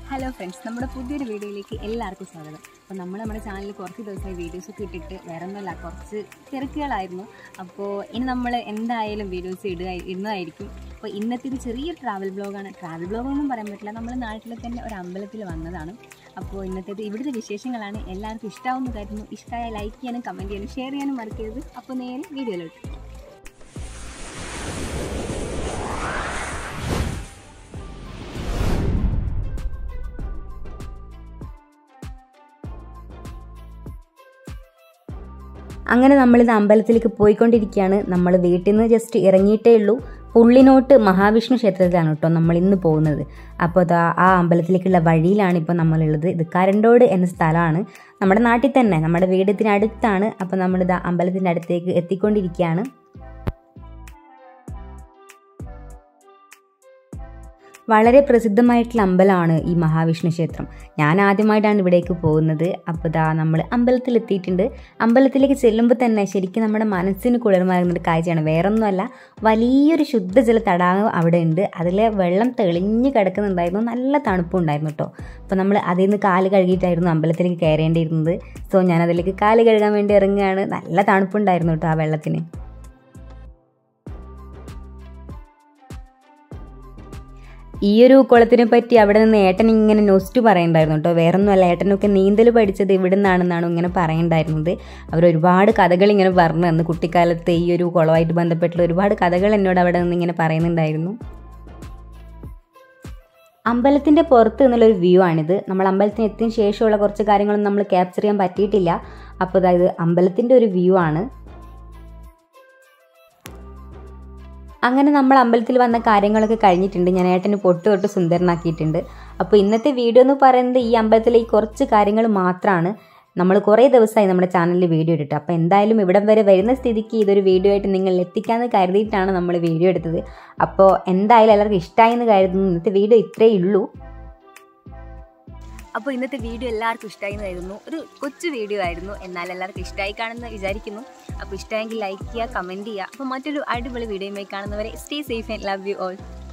hello friends നമ്മുടെ പുതിയൊരു വീഡിയോയിലേക്ക് എല്ലാവർക്കും സ്വാഗതം അപ്പോൾ നമ്മൾ നമ്മുടെ ചാനലിൽ കുറച്ച് ദിവസമായി വീഡിയോസൊക്കെ ഇട്ടിട്ട് വേറെ ഒന്നുമല്ല കുറച്ച് തിരക്കുകളായിരുന്നു അപ്പോൾ ഇനി നമ്മൾ എന്തായാലും വീഡിയോസ് ഇടുക ഇടുന്നതായിരിക്കും അപ്പോൾ ഇന്നത്തെ ഒരു ചെറിയൊരു ട്രാവൽ ബ്ലോഗാണ് ട്രാവൽ ബ്ലോഗൊന്നും പറയാൻ പറ്റില്ല നമ്മൾ നാട്ടിൽ തന്നെ ഒരു അമ്പലത്തിൽ വന്നതാണ് അപ്പോൾ ഇന്നത്തേത് ഇവിടുത്തെ വിശേഷങ്ങളാണ് എല്ലാവർക്കും ഇഷ്ടമാവുന്ന കരുതുന്നു ഇഷ്ടമായ ലൈക്ക് ചെയ്യാനും കമൻറ്റ് ചെയ്യാനും ഷെയർ ചെയ്യാനും മറക്കരുത് അപ്പോൾ നേരെ വീഡിയോയിലോട്ട് അങ്ങനെ നമ്മളിത് അമ്പലത്തിലേക്ക് പോയിക്കൊണ്ടിരിക്കുകയാണ് നമ്മൾ വീട്ടിൽ നിന്ന് ജസ്റ്റ് ഇറങ്ങിയിട്ടേ ഉള്ളൂ പുള്ളിനോട്ട് മഹാവിഷ്ണു ക്ഷേത്രത്തിലാണ് കേട്ടോ നമ്മൾ ഇന്ന് പോകുന്നത് അപ്പോൾ അതാ ആ അമ്പലത്തിലേക്കുള്ള വഴിയിലാണ് ഇപ്പോൾ നമ്മളുള്ളത് ഇത് കരണ്ടോട് എന്ന സ്ഥലമാണ് നമ്മുടെ നാട്ടിൽ തന്നെ നമ്മുടെ വീടത്തിനടുത്താണ് അപ്പോൾ നമ്മളിത് അമ്പലത്തിൻ്റെ അടുത്തേക്ക് എത്തിക്കൊണ്ടിരിക്കുകയാണ് വളരെ പ്രസിദ്ധമായിട്ടുള്ള അമ്പലമാണ് ഈ മഹാവിഷ്ണു ക്ഷേത്രം ഞാൻ ആദ്യമായിട്ടാണ് ഇവിടേക്ക് പോകുന്നത് അപ്പോൾ ദാ നമ്മൾ അമ്പലത്തിൽ എത്തിയിട്ടുണ്ട് അമ്പലത്തിലേക്ക് ചെല്ലുമ്പോൾ തന്നെ ശരിക്കും നമ്മുടെ മനസ്സിന് കുളിർമാറുന്ന ഒരു കാഴ്ചയാണ് വേറൊന്നുമല്ല വലിയൊരു ശുദ്ധജല തടാകം അവിടെ ഉണ്ട് അതിലെ വെള്ളം തെളിഞ്ഞ് കിടക്കുന്നുണ്ടായിരുന്നു നല്ല തണുപ്പുണ്ടായിരുന്നു കേട്ടോ അപ്പോൾ നമ്മൾ അതിൽ നിന്ന് കാല് കഴുകിയിട്ടായിരുന്നു അമ്പലത്തിലേക്ക് കയറേണ്ടിയിരുന്നത് സോ ഞാൻ അതിലേക്ക് കാല് കഴുകാൻ വേണ്ടി ഇറങ്ങുകയാണ് നല്ല തണുപ്പുണ്ടായിരുന്നു കേട്ടോ ആ വെള്ളത്തിന് ഈ ഒരു കുളത്തിനെ പറ്റി അവിടെ നിന്ന് ഏട്ടൻ ഇങ്ങനെ നൊസ്റ്റ് പറയണ്ടായിരുന്നു കേട്ടോ വേറൊന്നുമല്ല ഏട്ടനൊക്കെ നീന്തൽ പഠിച്ചത് ഇവിടെ നിന്നാണെന്നാണ് ഇങ്ങനെ പറയണ്ടായിരുന്നത് അവർ ഒരുപാട് കഥകൾ ഇങ്ങനെ പറഞ്ഞു തന്നു കുട്ടിക്കാലത്ത് ഈ ഒരു കുളമായിട്ട് ബന്ധപ്പെട്ടുള്ള ഒരുപാട് കഥകൾ എന്നോട് അവിടെ നിന്ന് ഇങ്ങനെ പറയുന്നുണ്ടായിരുന്നു അമ്പലത്തിൻ്റെ പുറത്ത് നിന്നുള്ളൊരു വ്യൂ ആണിത് നമ്മൾ അമ്പലത്തിന് എത്തിയതിന് ശേഷമുള്ള കുറച്ച് കാര്യങ്ങളൊന്നും നമ്മൾ ക്യാപ്ചർ ചെയ്യാൻ പറ്റിയിട്ടില്ല അപ്പോൾ അതായത് അമ്പലത്തിൻ്റെ ഒരു വ്യൂ ആണ് അങ്ങനെ നമ്മൾ അമ്പലത്തിൽ വന്ന കാര്യങ്ങളൊക്കെ കഴിഞ്ഞിട്ടുണ്ട് ഞാൻ ഏട്ടന് പൊട്ട് തൊട്ട് സുന്ദരനാക്കിയിട്ടുണ്ട് അപ്പോൾ ഇന്നത്തെ വീഡിയോ എന്ന് പറയുന്നത് ഈ അമ്പലത്തിലെ ഈ കുറച്ച് കാര്യങ്ങൾ മാത്രമാണ് നമ്മൾ കുറേ ദിവസമായി നമ്മുടെ ചാനലിൽ വീഡിയോ ഇട്ടിട്ട് അപ്പോൾ എന്തായാലും ഇവിടം വരെ വരുന്ന സ്ഥിതിക്ക് ഇതൊരു വീഡിയോ ആയിട്ട് നിങ്ങൾ എത്തിക്കാമെന്ന് കരുതിയിട്ടാണ് നമ്മൾ വീഡിയോ എടുത്തത് അപ്പോൾ എന്തായാലും എല്ലാവർക്കും ഇഷ്ടമായി എന്ന് കരുതുന്നു ഇന്നത്തെ വീഡിയോ ഇത്രയേ ഉള്ളൂ അപ്പോൾ ഇന്നത്തെ വീഡിയോ എല്ലാവർക്കും ഇഷ്ടമായി എന്നായിരുന്നു ഒരു കൊച്ചു വീഡിയോ ആയിരുന്നു എന്നാൽ എല്ലാവർക്കും ഇഷ്ടമായി കാണുമെന്ന് വിചാരിക്കുന്നു അപ്പോൾ ഇഷ്ടമായെങ്കിൽ ലൈക്ക് ചെയ്യുക കമൻറ്റ് ചെയ്യുക അപ്പോൾ മറ്റൊരു അടിപൊളി വീഡിയോയുമായി കാണുന്നവരെ stay safe and love you all